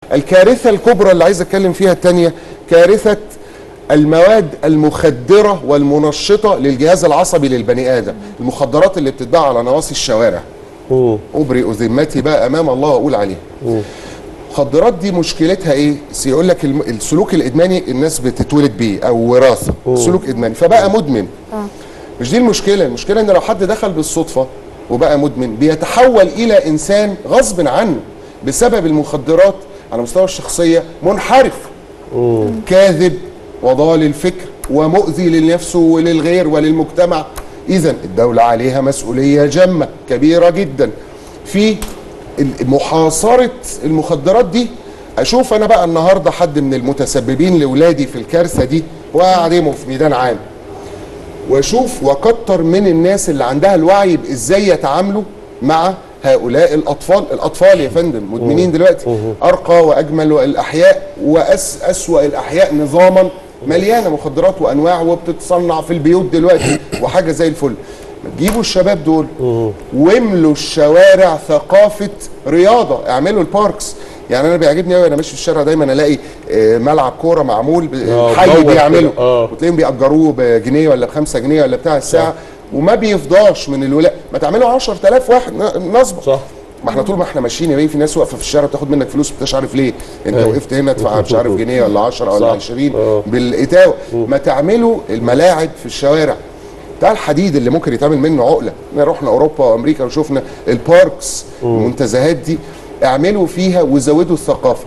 الكارثه الكبرى اللي عايز اتكلم فيها الثانيه كارثه المواد المخدره والمنشطه للجهاز العصبي للبني ادم المخدرات اللي بتتباع على نواصي الشوارع ابرئ ذمتي بقى امام الله واقول عليها المخدرات دي مشكلتها ايه؟ يقول لك الم- السلوك الادماني الناس بتتولد بيه او وراثه سلوك ادماني فبقى مدمن مش دي المشكله المشكله ان لو حد دخل بالصدفه وبقى مدمن بيتحول الى انسان غصب عنه بسبب المخدرات على مستوى الشخصيه منحرف كاذب وضال الفكر ومؤذي لنفسه وللغير وللمجتمع اذا الدوله عليها مسؤوليه جمه كبيره جدا في محاصره المخدرات دي اشوف انا بقى النهارده حد من المتسببين لاولادي في الكارثه دي واعدمه في ميدان عام واشوف واكتر من الناس اللي عندها الوعي بازاي يتعاملوا مع هؤلاء الاطفال الاطفال يا فندم مدمنين دلوقتي ارقى واجمل الاحياء وأس اسوا الاحياء نظاما مليانه مخدرات وانواع وبتتصنع في البيوت دلوقتي وحاجه زي الفل ما تجيبوا الشباب دول واملوا الشوارع ثقافه رياضه اعملوا الباركس يعني انا بيعجبني قوي انا ماشي في الشارع دايما الاقي آه، ملعب كوره معمول ب- آه، حي مدور بيعمله كده، آه. وتلاقيهم بيأجروه بجنيه ولا بخمسة جنيه ولا بتاع الساعة وما بيفضاش من الولاء ما تعملوا 10000 واحد ن- نصبة صح. ما احنا طول ما احنا ماشيين يا بيه في ناس واقفه في الشارع تاخد منك فلوس مش عارف ليه انت أيوة. وقفت هنا تدفع مش عارف جنيه ولا 10 ولا صح. 20 آه. بالاتاوه ما تعملوا الملاعب في الشوارع بتاع الحديد اللي ممكن يتعمل منه عقله احنا رحنا اوروبا وامريكا وشفنا الباركس المنتزهات دي اعملوا فيها وزودوا الثقافه